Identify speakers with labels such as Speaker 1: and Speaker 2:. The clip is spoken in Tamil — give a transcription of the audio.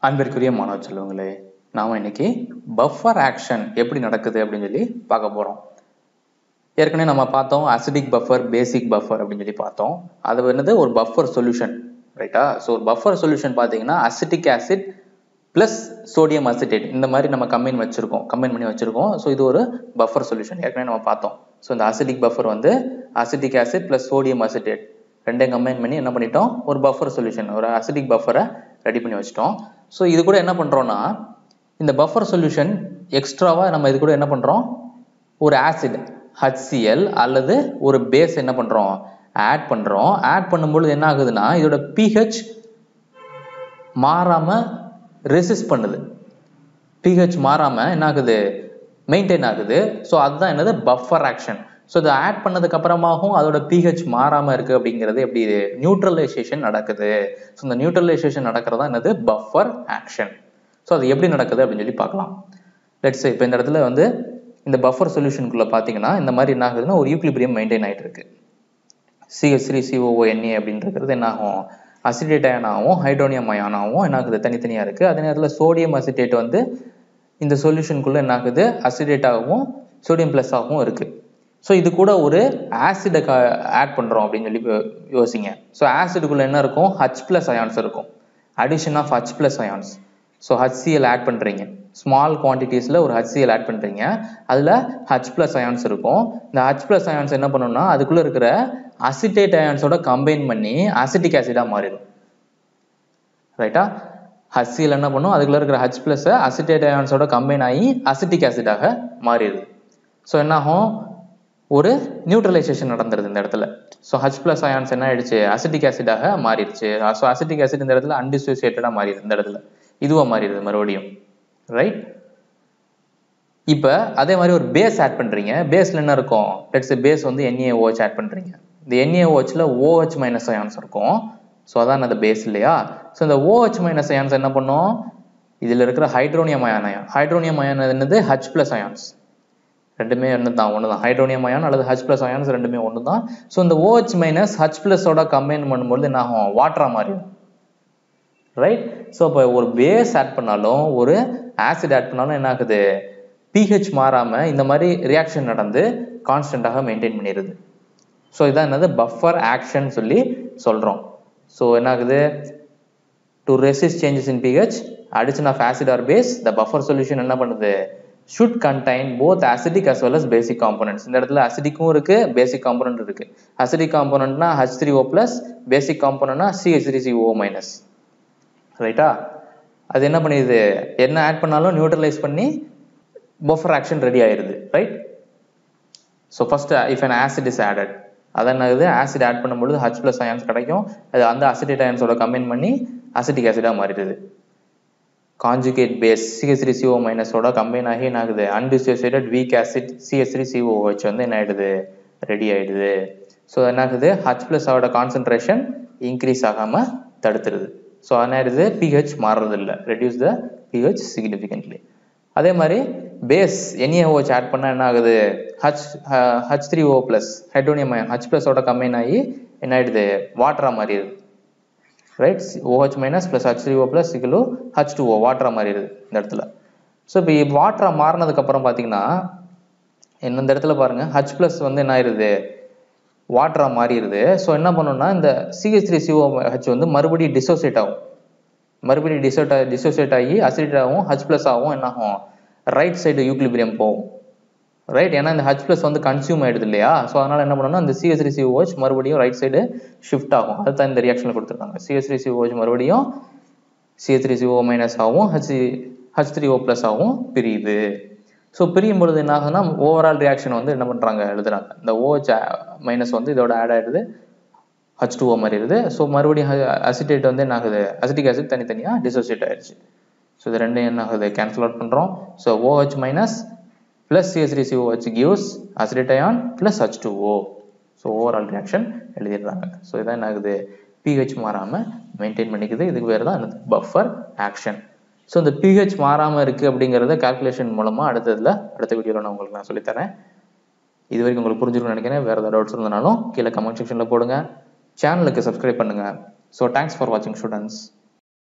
Speaker 1: அன்பிற்குரிய மாணவ செல்வங்களே நாம இன்னைக்கு பஃபர் ஆக்ஷன் எப்படி நடக்குது அப்படின்னு சொல்லி பார்க்க போறோம் ஏற்கனவே நம்ம பார்த்தோம் அசிடிக் பஃபர் பேசிக் பஃபர் அப்படின்னு சொல்லி பார்த்தோம் அது என்னது ஒரு பஃபர் சொல்யூஷன் ரைட்டா ஸோ ஒரு பஃபர் சொல்யூஷன் பார்த்தீங்கன்னா acetic acid plus sodium acetate இந்த மாதிரி நம்ம கம்பைன் வச்சிருக்கோம் கம்பைன் பண்ணி வச்சிருக்கோம் ஸோ இது ஒரு பஃபர் சொல்யூஷன் ஏற்கனவே நம்ம பார்த்தோம் ஸோ இந்த அசிடிக் பஃபர் வந்து acetic acid plus sodium acetate ரெண்டையும் கம்பைன் பண்ணி என்ன பண்ணிட்டோம் ஒரு பஃபர் சொல்யூஷன் ஒரு அசிடிக் பஃபரை ரெடி பண்ணி வச்சிட்டோம் ஸோ இது கூட என்ன பண்ணுறோம்னா இந்த பஃபர் சொல்யூஷன் எக்ஸ்ட்ராவாக நம்ம இது கூட என்ன பண்ணுறோம் ஒரு ஆசிட் HCl அல்லது ஒரு பேஸ் என்ன பண்ணுறோம் ஆட் பண்ணுறோம் ஆட் பண்ணும்பொழுது என்ன ஆகுதுன்னா இதோட pH மாறாம ரெசிஸ்ட் பண்ணுது pH மாறாம என்ன ஆகுது மெயின்டைன் ஆகுது ஸோ அதுதான் என்னது பஃபர் ஆக்ஷன் ஸோ இதை ஆட் பண்ணதுக்கு அப்புறமாகவும் அதோட pH மாறாம இருக்கு அப்படிங்கிறது எப்படி இது நியூட்ரலைசேஷன் நடக்குது ஸோ இந்த நியூட்ரலைசேஷன் நடக்கிறதா என்னது பஃபர் ஆக்ஷன் ஸோ அது எப்படி நடக்குது அப்படின்னு சொல்லி பார்க்கலாம் லெட்ஸ் இப்போ இந்த இடத்துல வந்து இந்த பஃபர் சொல்யூஷனுக்குள்ள பார்த்தீங்கன்னா இந்த மாதிரி என்ன ஆகுதுன்னா ஒரு யூக்லிபிரியம் மெயின்டைன் ஆயிட்டு இருக்கு சிஹெச் த்ரீ சிஓஓஎன்ஏ அப்படின்றது என்ன ஆகும் அசிடேட் அயனாகவும் ஹைட்ரோனியம் அயனாகவும் என்ன ஆகுது தனித்தனியாக இருக்குது அதே நேரத்தில் சோடியம் அசிட்டேட் வந்து இந்த சொல்யூஷனுக்குள்ளே என்ன ஆகுது அசிடேட்டாகவும் சோடியம் ப்ளஸ் ஆகவும் இருக்குது ஸோ இது கூட ஒரு ஆசிடை ஆட் பண்ணுறோம் அப்படின்னு சொல்லி யோசிங்க ஸோ ஆசிடுக்குள்ளே என்ன இருக்கும் ஹச் ப்ளஸ் அயான்ஸ் இருக்கும் addition of H plus ions so HCl add பண்ணுறீங்க ஸ்மால் குவான்டிட்டிஸில் ஒரு ஹச்சிஎல் ஆட் பண்ணுறீங்க அதில் ஹச் ப்ளஸ் அயான்ஸ் இருக்கும் இந்த ஹச் ப்ளஸ் அயான்ஸ் என்ன பண்ணணும்னா அதுக்குள்ளே இருக்கிற அசிட்டேட் அயான்ஸோட கம்பைன் பண்ணி அசிட்டிக் ஆசிடாக மாறிடும் ரைட்டா ஹச்சிஎல் என்ன பண்ணும் அதுக்குள்ளே இருக்கிற ஹச் ப்ளஸ்ஸை அசிட்டேட் அயான்ஸோட கம்பைன் ஆகி அசிட்டிக் ஆசிடாக மாறிடுது ஸோ என்னாகும் ஒரு நியூட்ரலைசேஷன் நடந்துருது இந்த இடத்துல ஸோ ஹச் பிளஸ் அயான்ஸ் என்ன ஆயிடுச்சு அசிட்டிக் ஆசிடாக மாறிடுச்சு ஸோ அசிட்டிக் ஆசிட் இந்த இடத்துல அன்டிசோசியேட்டடாக மாறிடுது இந்த இடத்துல இதுவாக மாறிடுது மறுபடியும் ரைட் இப்போ அதே மாதிரி ஒரு பேஸ் ஆட் பண்ணுறீங்க பேஸில் என்ன இருக்கும் லெட்ஸ் பேஸ் வந்து என்ஏஓஹெச் ஆட் பண்ணுறீங்க இந்த என்ஏஓஹெச்சில் ஓஹெச் மைனஸ் அயான்ஸ் இருக்கும் ஸோ அதான் அந்த பேஸ் இல்லையா ஸோ இந்த ஓஹெச் மைனஸ் அயான்ஸ் என்ன பண்ணும் இதில் இருக்கிற hydronium ion ion hydronium ion என்னது ஹச் பிளஸ் அயான்ஸ் ரெண்டுமே ஒன்று தான் ஒன்று தான் ஹைட்ரோனியம் அயான் அல்லது ஹச் பிளஸ் அயான்ஸ் ரெண்டுமே ஒன்று தான் ஸோ இந்த ஓஹெச் மைனஸ் ஹச் பிளஸோட கம்பைன் பண்ணும்போது என்ன ஆகும் வாட்டரா மாறிடும் ரைட் ஸோ இப்போ ஒரு பேஸ் ஆட் பண்ணாலும் ஒரு ஆசிட் ஆட் பண்ணாலும் என்ன ஆகுது பிஹெச் மாறாமல் இந்த மாதிரி ரியாக்ஷன் நடந்து கான்ஸ்டண்ட்டாக மெயின்டைன் பண்ணிடுது ஸோ இதான் என்னது பஃபர் ஆக்ஷன் சொல்லி சொல்கிறோம் ஸோ என்ன ஆகுது to resist changes in pH addition of acid or base the buffer solution என்ன பண்ணுது should contain both acidic as well as basic components இந்த இடத்துல அசிடிக்கும் இருக்கு பேசிக் காம்போனன்ட் இருக்கு அசிடிக் காம்போனன்ட்னா H three O plus basic காம்போனன்ட்னா CH three C O minus ரைட்டா அது என்ன பண்ணிடுது என்ன ஆட் பண்ணாலும் நியூட்ரலைஸ் பண்ணி பஃபர் ஆக்ஷன் ரெடி ஆயிருது right so first if an acid is added அது என்னது ஆசிட் ஆட் பண்ணும்பொழுது ஹச் பிளஸ் அயான்ஸ் கிடைக்கும் அது அந்த அசிடேட் அயான்ஸோட கம்பைன் பண்ணி அசிட்டிக் ஆசிடாக மாறிடுது conjugate base CH three CO மைனஸோட கம்பைன் ஆகி என்ன ஆகுது undissociated weak acid CH three COH வந்து என்ன ஆயிடுது ரெடி ஆயிடுது ஸோ என்ன ஆகுது ஹச் பிளஸ் ஆவோட கான்சன்ட்ரேஷன் இன்க்ரீஸ் ஆகாமல் தடுத்துருது ஸோ என்ன ஆயிடுது பிஹெச் மாறுறது இல்லை ரெடியூஸ் த பிஹெச் சிக்னிஃபிகன்ட்லி அதே மாதிரி பேஸ் என்ஏஓஹெச் ஆட் பண்ணால் என்ன ஆகுது H H three O plus hydronium ion H ப்ளஸோட கம்பைன் ஆகி என்ன ஆயிடுது வாட்டராக மாறிடுது right OH minus plus H three O plus equal H two O வாட்டராக மாறிடுது இந்த இடத்துல ஸோ இப்போ வாட்டராக மாறினதுக்கப்புறம் பார்த்தீங்கன்னா இந்த இடத்துல பாருங்க ஹச் ப்ளஸ் வந்து என்ன ஆயிருது வாட்டராக மாறிடுது ஸோ என்ன பண்ணணும்னா இந்த சிஹெச் த்ரீ சிஓ ஹெச் வந்து மறுபடியும் டிசோசியேட் ஆகும் மறுபடியும் டிசோட் டிசோசியேட் ஆகி அசிட் ஆகும் ஹச் ப்ளஸ் ஆகும் என்ன ஆகும் ரைட் சைடு யூக்லிபிரியம் போகும் ரைட் ஏன்னா இந்த ஹச் ப்ளஸ் வந்து கன்சியூம் ஆயிடுது இல்லையா ஸோ அதனால என்ன பண்ணணும்னா இந்த சிஎஸ் த்ரீ சிஓஹெச் மறுபடியும் ரைட் சைடு ஷிஃப்ட் ஆகும் அதுதான் இந்த ரியாக்ஷனில் கொடுத்துருக்காங்க சிஎஸ் த்ரீ சிஓஹெச் மறுபடியும் சிஎஸ் த்ரீ சிஓ மைனஸ் ஆகும் H H three O plus ஆகும் பிரியுது ஸோ பிரியும் பொழுது என்ன ஆகுதுன்னா ஓவரால் ரியாக்ஷன் வந்து என்ன பண்ணுறாங்க எழுதுறாங்க இந்த ஓஹெச் மைனஸ் வந்து இதோட ஆட் ஆயிடுது ஹச் டூ ஓ மாறிடுது ஸோ மறுபடியும் அசிட்டேட் வந்து என்ன ஆகுது அசிட்டிக் ஆசிட் தனித்தனியாக டிசோசியேட் ஆயிடுச்சு ஸோ இது ரெண்டும் என்ன ஆகுது கேன்சல் அவுட் பண்ணுறோம் so OH minus plus CH3COH gives acetate ion plus H2O. So overall reaction எழுதிடுறாங்க ஸோ இதான் என்ன ஆகுது பிஹெச் மாறாமல் மெயின்டைன் பண்ணிக்குது இதுக்கு பேர் தான் என்னது பஃபர் ஆக்ஷன் ஸோ இந்த பிஹெச் மாறாமல் இருக்குது அப்படிங்கிறத கால்குலேஷன் மூலமாக அடுத்ததில் அடுத்த வீடியோவில் நான் உங்களுக்கு நான் சொல்லித்தரேன் இது வரைக்கும் உங்களுக்கு புரிஞ்சிருக்கும்னு நினைக்கிறேன் வேறு ஏதாவது டவுட்ஸ் இருந்தாலும் கீழே கமெண்ட் செக்ஷனில் போடுங்க சேனலுக்கு சப்ஸ்கிரைப் பண்ணுங்கள் ஸோ தேங்க்ஸ் ஃபார் வாட்சிங் ஸ்டூடெண்ட்ஸ்